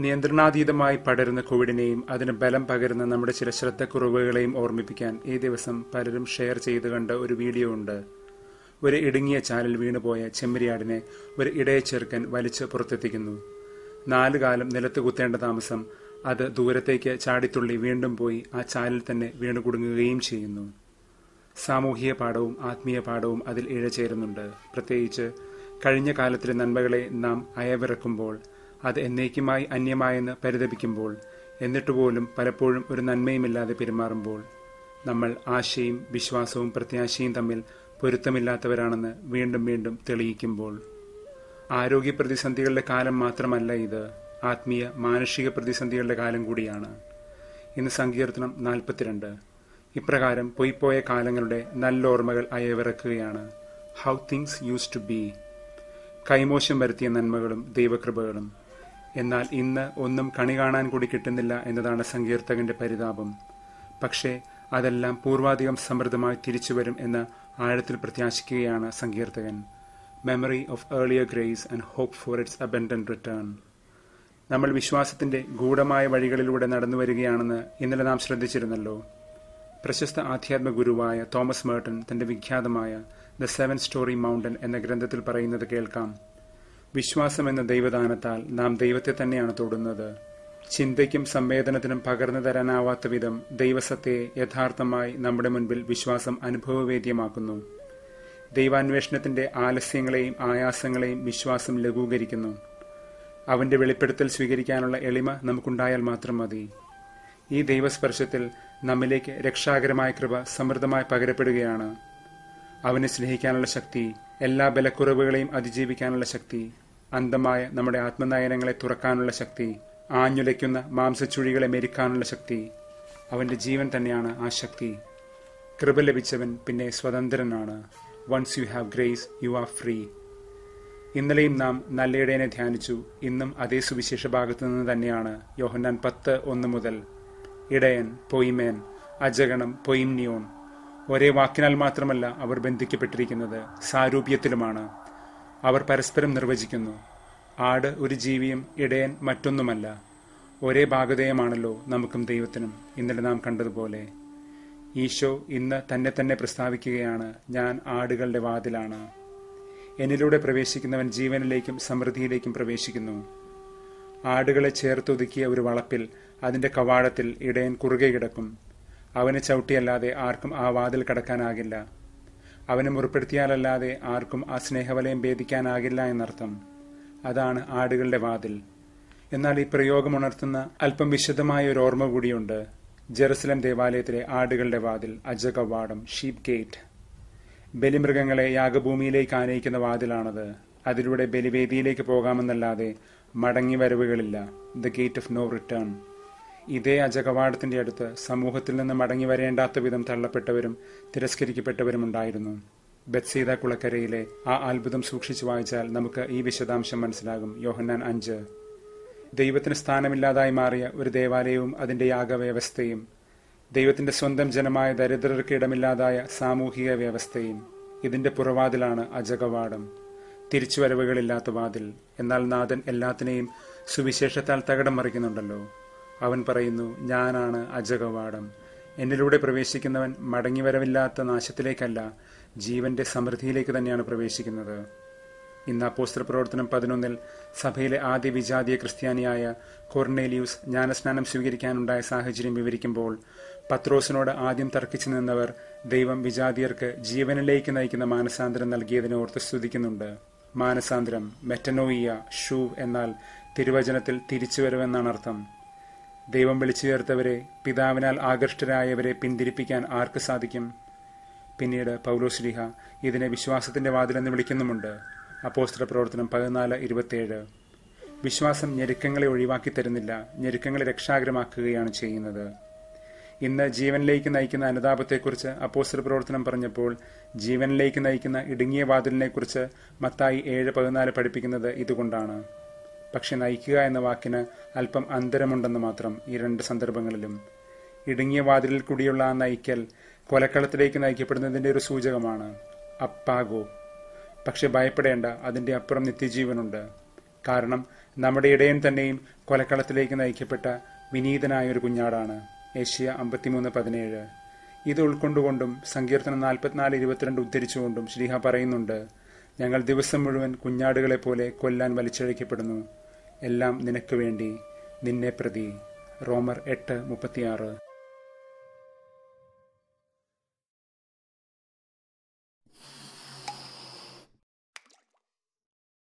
നിയന്ത്രണാതീതമായി പടരുന്ന കോവിഡിനെയും അതിന് ബലം പകരുന്ന നമ്മുടെ ചില ശ്രദ്ധക്കുറവുകളെയും ഓർമ്മിപ്പിക്കാൻ ഈ ദിവസം പലരും ഷെയർ ചെയ്തു കണ്ട ഒരു വീഡിയോ ഉണ്ട് ഒരു ഇടുങ്ങിയ ചാലിൽ വീണുപോയ ചെമ്മരിയാടിനെ ഒരു ഇടയച്ചെറുക്കൻ വലിച്ച് പുറത്തെത്തിക്കുന്നു നാലു കാലം നിലത്ത് കുത്തേണ്ട താമസം അത് ദൂരത്തേക്ക് ചാടിത്തുള്ളി വീണ്ടും പോയി ആ ചാലിൽ തന്നെ വീണുകുടുങ്ങുകയും ചെയ്യുന്നു സാമൂഹിക പാഠവും ആത്മീയ പാഠവും അതിൽ ഇഴചേരുന്നുണ്ട് പ്രത്യേകിച്ച് കഴിഞ്ഞ കാലത്തിലെ നന്മകളെ നാം അയവിറക്കുമ്പോൾ അത് എന്നേക്കുമായി അന്യമായെന്ന് പരിതപിക്കുമ്പോൾ എന്നിട്ടുപോലും പലപ്പോഴും ഒരു നന്മയുമില്ലാതെ പെരുമാറുമ്പോൾ നമ്മൾ ആശയും വിശ്വാസവും പ്രത്യാശയും തമ്മിൽ പൊരുത്തമില്ലാത്തവരാണെന്ന് വീണ്ടും വീണ്ടും തെളിയിക്കുമ്പോൾ ആരോഗ്യ പ്രതിസന്ധികളുടെ കാലം മാത്രമല്ല ഇത് ആത്മീയ മാനുഷിക പ്രതിസന്ധികളുടെ കാലം കൂടിയാണ് ഇന്ന് സങ്കീർത്തനം നാൽപ്പത്തിരണ്ട് ഇപ്രകാരം പൊയ്പോയ കാലങ്ങളുടെ നല്ലോർമ്മകൾ അയവിറക്കുകയാണ് how things used to be കൈമോശം വരുത്തിയ നന്മകളും ദൈവകൃപകളും എന്നാൽ ഇന്ന് ഒന്നും കണി കാണാൻ കൂടി കിട്ടുന്നില്ല എന്നതാണ് സങ്കീർത്തകന്റെ പരിതാപം പക്ഷേ അതെല്ലാം പൂർവാധികം സമൃദ്ധമായി തിരിച്ചുവരും എന്ന് ആഴത്തിൽ പ്രത്യാശിക്കുകയാണ് സങ്കീർത്തകൻ memory of earlier grace and hope for its abundant return നമ്മൾ വിശ്വാസത്തിന്റെ ഗൂഢമായ വഴികളിലൂടെ നടന്നു വരികയാണെന്ന് ഇന്നലെ നാം ശ്രദ്ധിച്ചിരുന്നല്ലോ പ്രശസ്ത ആധ്യാത്മ ഗുരുവായ തോമസ് മേർട്ടൺ തന്റെ വിഖ്യാതമായ ദ സെവൻ സ്റ്റോറി മൗണ്ടൻ എന്ന ഗ്രന്ഥത്തിൽ പറയുന്നത് കേൾക്കാം വിശ്വാസം എന്ന ദൈവദാനത്താൽ നാം ദൈവത്തെ തന്നെയാണ് തൊടുന്നത് ചിന്തയ്ക്കും സംവേദനത്തിനും പകർന്നു തരാനാവാത്ത വിധം ദൈവസത്തയെ യഥാർത്ഥമായി നമ്മുടെ മുൻപിൽ വിശ്വാസം അനുഭവവേദ്യമാക്കുന്നു ദൈവാന്വേഷണത്തിന്റെ ആലസ്യങ്ങളെയും ആയാസങ്ങളെയും വിശ്വാസം ലഘൂകരിക്കുന്നു അവന്റെ വെളിപ്പെടുത്തൽ സ്വീകരിക്കാനുള്ള എളിമ നമുക്കുണ്ടായാൽ മാത്രം മതി ഈ ദൈവസ്പർശത്തിൽ നമ്മിലേക്ക് രക്ഷാകരമായ കൃപ സമൃദ്ധമായി പകരപ്പെടുകയാണ് അവനെ സ്നേഹിക്കാനുള്ള ശക്തി എല്ലാ ബലക്കുറവുകളെയും അതിജീവിക്കാനുള്ള ശക്തി അന്ധമായ നമ്മുടെ ആത്മനയനങ്ങളെ തുറക്കാനുള്ള ശക്തി ആഞ്ഞുലയ്ക്കുന്ന മാംസച്ചുഴികളെ മെരിക്കാനുള്ള ശക്തി അവന്റെ ജീവൻ തന്നെയാണ് ആ ശക്തി കൃപ ലഭിച്ചവൻ പിന്നെ സ്വതന്ത്രനാണ് once you have grace you are free ഇന്നലെയും നാം നല്ലയിടേനെ ധ്യാനിച്ചു ഇന്നും അതേ സുവിശേഷ ഭാഗത്തു നിന്ന് തന്നെയാണ് യോഹന്നാൻ പത്ത് ഒന്ന് മുതൽ ഇടയൻ പൊയ്മേൻ അജഗണം പൊയിംനിയോൺ ഒരേ വാക്കിനാൽ മാത്രമല്ല അവർ ബന്ധിക്കപ്പെട്ടിരിക്കുന്നത് സാരൂപ്യത്തിലുമാണ് അവർ പരസ്പരം നിർവചിക്കുന്നു ആട് ഒരു ജീവിയും ഇടയൻ മറ്റൊന്നുമല്ല ഒരേ ഭാഗതയമാണല്ലോ നമുക്കും ദൈവത്തിനും ഇന്നലെ നാം കണ്ടതുപോലെ ഈശോ ഇന്ന് തന്നെ തന്നെ പ്രസ്താവിക്കുകയാണ് ഞാൻ ആടുകളുടെ വാതിലാണ് എന്നിലൂടെ പ്രവേശിക്കുന്നവൻ ജീവനിലേക്കും സമൃദ്ധിയിലേക്കും പ്രവേശിക്കുന്നു ആടുകളെ ചേർത്തൊതുക്കിയ ഒരു വളപ്പിൽ അതിന്റെ കവാടത്തിൽ ഇടയൻ കുറുകെ കിടക്കും അവനെ ചവിട്ടിയല്ലാതെ ആർക്കും ആ വാതിൽ കടക്കാനാകില്ല അവനെ മുറിപ്പെടുത്തിയാലല്ലാതെ ആർക്കും ആ സ്നേഹവലയം ഭേദിക്കാനാകില്ല എന്നർത്ഥം അതാണ് ആടുകളുടെ വാതിൽ എന്നാൽ ഈ പ്രയോഗം ഉണർത്തുന്ന അല്പം വിശദമായ ഒരു ഓർമ്മ കൂടിയുണ്ട് ജെറുസലം ദേവാലയത്തിലെ ആടുകളുടെ വാതിൽ അജകവാടം ഷീപ്പ് ഗേറ്റ് ബലിമൃഗങ്ങളെ യാഗഭൂമിയിലേക്ക് ആനയിക്കുന്ന വാതിലാണത് അതിലൂടെ ബലിവേദിയിലേക്ക് പോകാമെന്നല്ലാതെ മടങ്ങി വരവുകളില്ല the gate of no return ഇതേ അജകവാടത്തിന്റെ അടുത്ത് സമൂഹത്തിൽ നിന്ന് മടങ്ങി വരേണ്ടാത്ത വിധം തള്ളപ്പെട്ടവരും തിരസ്കരിക്കപ്പെട്ടവരും ഉണ്ടായിരുന്നു ബത്സീത കുളക്കരയിലെ ആ അത്ഭുതം സൂക്ഷിച്ചു വായിച്ചാൽ നമുക്ക് ഈ വിശദാംശം മനസ്സിലാകും യോഹന്നാൻ അഞ്ച് ദൈവത്തിന് സ്ഥാനമില്ലാതായി മാറിയ ഒരു ദേവാലയവും അതിന്റെ യാഗവ്യവസ്ഥയും ദൈവത്തിന്റെ സ്വന്തം ജനമായ ദരിദ്രർക്ക് ഇടമില്ലാതായ സാമൂഹിക വ്യവസ്ഥയും ഇതിന്റെ പുറവാതിലാണ് അജകവാടം തിരിച്ചുവരവുകളില്ലാത്ത വാതിൽ എന്നാൽ നാഥൻ എല്ലാത്തിനെയും സുവിശേഷത്താൽ തകടം മറിക്കുന്നുണ്ടല്ലോ അവൻ പറയുന്നു ഞാനാണ് അജകവാടം എന്നിലൂടെ പ്രവേശിക്കുന്നവൻ മടങ്ങിവരവില്ലാത്ത നാശത്തിലേക്കല്ല ജീവന്റെ സമൃദ്ധിയിലേക്ക് തന്നെയാണ് പ്രവേശിക്കുന്നത് ഇന്ന് അപ്പോസ്ത്ര പ്രവർത്തനം പതിനൊന്നിൽ സഭയിലെ ആദ്യ വിജാതീയ ക്രിസ്ത്യാനിയായ കൊർണേലിയൂസ് ജ്ഞാനസ്നാനം സ്വീകരിക്കാനുണ്ടായ സാഹചര്യം വിവരിക്കുമ്പോൾ പത്രോസിനോട് ആദ്യം തർക്കിച്ചു നിന്നവർ ദൈവം വിജാതിയർക്ക് ജീവനിലേക്ക് നയിക്കുന്ന മാനസാന്തരം നൽകിയതിനെ ഓർത്ത് സ്തുതിക്കുന്നുണ്ട് മാനസാന്തരം മെറ്റനോയിയ ഷൂ എന്നാൽ തിരുവചനത്തിൽ തിരിച്ചുവരവെന്നാണ് അർത്ഥം ദൈവം വിളിച്ചു ചേർത്തവരെ പിതാവിനാൽ ആകൃഷ്ടരായവരെ പിന്തിരിപ്പിക്കാൻ ആർക്ക് സാധിക്കും പിന്നീട് പൗലോസ്ലിഹ ഇതിനെ വിശ്വാസത്തിന്റെ വാതിലെന്ന് വിളിക്കുന്നുമുണ്ട് അപ്പോസ്ത്ര പ്രവർത്തനം പതിനാല് ഇരുപത്തിയേഴ് വിശ്വാസം ഞെരുക്കങ്ങളെ ഒഴിവാക്കി തരുന്നില്ല ഞെരുക്കങ്ങളെ രക്ഷാകരമാക്കുകയാണ് ചെയ്യുന്നത് ഇന്ന് ജീവനിലേക്ക് നയിക്കുന്ന അനുതാപത്തെക്കുറിച്ച് അപ്പോസ്റ്റർ പ്രവർത്തനം പറഞ്ഞപ്പോൾ ജീവനിലേക്ക് നയിക്കുന്ന ഇടുങ്ങിയ വാതിലിനെക്കുറിച്ച് മത്തായി ഏഴ് പതിനാല് പഠിപ്പിക്കുന്നത് ഇതുകൊണ്ടാണ് പക്ഷെ നയിക്കുക എന്ന വാക്കിന് അല്പം അന്തരമുണ്ടെന്ന് മാത്രം ഈ രണ്ട് സന്ദർഭങ്ങളിലും ഇടുങ്ങിയ വാതിലിൽ കൂടിയുള്ള ആ നയിക്കൽ കൊലക്കളത്തിലേക്ക് നയിക്കപ്പെടുന്നതിന്റെ ഒരു സൂചകമാണ് അപ്പാഗോ പക്ഷെ ഭയപ്പെടേണ്ട അതിന്റെ അപ്പുറം നിത്യജീവനുണ്ട് കാരണം നമ്മുടെ ഇടയൻ തന്നെയും കൊലക്കളത്തിലേക്ക് നയിക്കപ്പെട്ട വിനീതനായ ഒരു കുഞ്ഞാടാണ് ഏഷ്യ അമ്പത്തിമൂന്ന് പതിനേഴ് ഇത് ഉൾക്കൊണ്ടുകൊണ്ടും സങ്കീർത്തനം നാൽപ്പത്തിനാല് ഇരുപത്തിരണ്ട് ഉദ്ധരിച്ചുകൊണ്ടും ശ്രീഹ പറയുന്നുണ്ട് ഞങ്ങൾ ദിവസം മുഴുവൻ കുഞ്ഞാടുകളെ പോലെ കൊല്ലാൻ വലിച്ചഴിക്കപ്പെടുന്നു എല്ലാം നിനക്ക് വേണ്ടി നിന്നെ പ്രതി റോമർ എട്ട് മുപ്പത്തിയാറ്